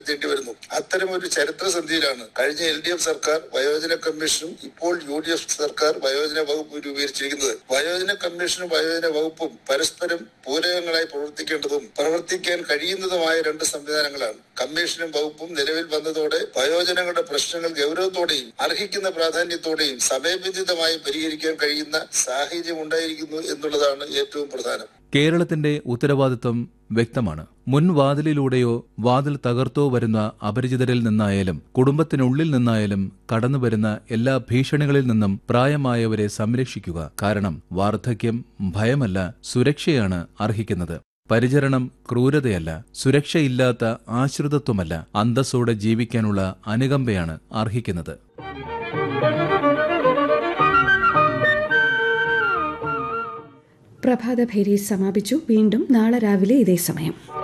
േണ്ടി വരുന്നു അത്തരം ഒരു ചരിത്രസന്ധിയിലാണ് കഴിഞ്ഞ എൽ ഡി എഫ് സർക്കാർ വയോജന കമ്മീഷനും ഇപ്പോൾ യു ഡി എഫ് സർക്കാർ വയോജന വകുപ്പ് രൂപീകരിച്ചിരിക്കുന്നത് വയോജന കമ്മീഷനും വയോജന വകുപ്പും പരസ്പരം പൂരകങ്ങളായി പ്രവർത്തിക്കേണ്ടതും പ്രവർത്തിക്കാൻ കഴിയുന്നതുമായ രണ്ട് സംവിധാനങ്ങളാണ് കമ്മീഷനും വകുപ്പും നിലവിൽ വന്നതോടെ വയോജനങ്ങളുടെ പ്രശ്നങ്ങൾ ഗൗരവത്തോടെയും അർഹിക്കുന്ന പ്രാധാന്യത്തോടെയും സമയബന്ധിതമായും പരിഹരിക്കാൻ കഴിയുന്ന സാഹചര്യം ഉണ്ടായിരിക്കുന്നു എന്നുള്ളതാണ് ഏറ്റവും പ്രധാനം കേരളത്തിന്റെ ഉത്തരവാദിത്വം വ്യക്തമാണ് മുൻവാതിലിലൂടെയോ വാതിൽ തകർത്തോ വരുന്ന അപരിചിതരിൽ നിന്നായാലും കുടുംബത്തിനുള്ളിൽ നിന്നായാലും കടന്നുവരുന്ന എല്ലാ ഭീഷണികളിൽ നിന്നും പ്രായമായവരെ സംരക്ഷിക്കുക കാരണം വാർദ്ധക്യം ഭയമല്ല സുരക്ഷയാണ് അർഹിക്കുന്നത് പരിചരണം ക്രൂരതയല്ല സുരക്ഷയില്ലാത്ത ആശ്രിതത്വമല്ല അന്തസ്സോടെ ജീവിക്കാനുള്ള അനുകമ്പയാണ് അർഹിക്കുന്നത് പ്രഭാതഭേരി സമാപിച്ചു വീണ്ടും നാളെ രാവിലെ ഇതേ സമയം